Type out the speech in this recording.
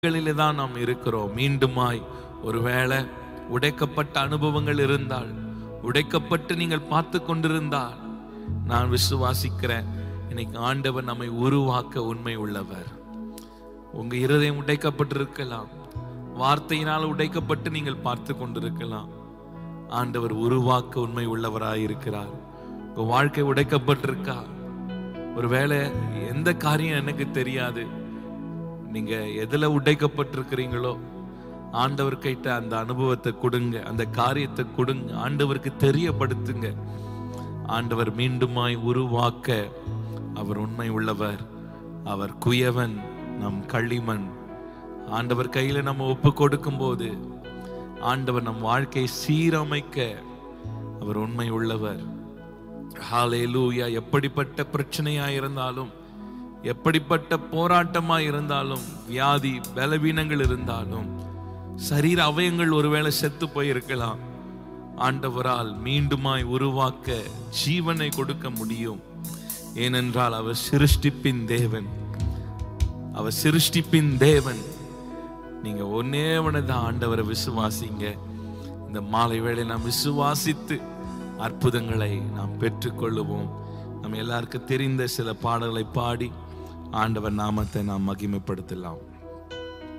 களிலே தான் நாம் இருக்கிறோம் மீண்டுமாய் ஒருவேளை உடைக்கப்பட்ட அனுபவங்கள் இருந்தால் உடைக்கப்பட்டு நீங்கள் பார்த்து கொண்டிருந்தால் நான் விசுவாசிக்கிறேன் இன்னைக்கு ஆண்டவர் நம்மை உருவாக்க உண்மை உள்ளவர் உங்க இருதயம் உடைக்கப்பட்டிருக்கலாம் வார்த்தையினால் உடைக்கப்பட்டு நீங்கள் பார்த்து கொண்டிருக்கலாம் ஆண்டவர் உருவாக்க உண்மை உள்ளவராய் இருக்கிறார் உங்க வாழ்க்கை உடைக்கப்பட்டிருக்கா ஒருவேளை எந்த காரியம் எனக்கு தெரியாது நீங்க எதுல உடைக்கப்பட்டிருக்கிறீங்களோ ஆண்டவர் கிட்ட அந்த அனுபவத்தை கொடுங்க அந்த காரியத்தை கொடுங்க ஆண்டவருக்கு தெரியப்படுத்துங்க ஆண்டவர் மீண்டுமாய் உருவாக்க அவர் உண்மை உள்ளவர் அவர் குயவன் நம் களிமண் ஆண்டவர் கையில நம்ம ஒப்பு கொடுக்கும் போது ஆண்டவர் நம் வாழ்க்கையை சீரமைக்க அவர் உண்மை உள்ளவர் ஹalleluya எப்படிப்பட்ட பிரச்சனையா இருந்தாலும் எப்படிப்பட்ட போராட்டமா இருந்தாலும் வியாதி பலவீனங்கள் இருந்தாலும் சரீர அவயங்கள் ஒருவேளை செத்து போயிருக்கலாம் ஆண்டவரால் மீண்டுமாய் உருவாக்க ஜீவனை கொடுக்க முடியும் ஏனென்றால் அவர் சிருஷ்டிப்பின் தேவன் அவர் சிருஷ்டிப்பின் தேவன் நீங்க ஒன்னே தான் ஆண்டவரை விசுவாசிங்க இந்த மாலை வேளை நாம் விசுவாசித்து அற்புதங்களை நாம் பெற்றுக்கொள்ளுவோம் நம்ம எல்லாருக்கும் தெரிந்த சில பாடல்களை பாடி ஆண்டவர் நாமத்தை நாம் மகிமைப்படுத்தலாம்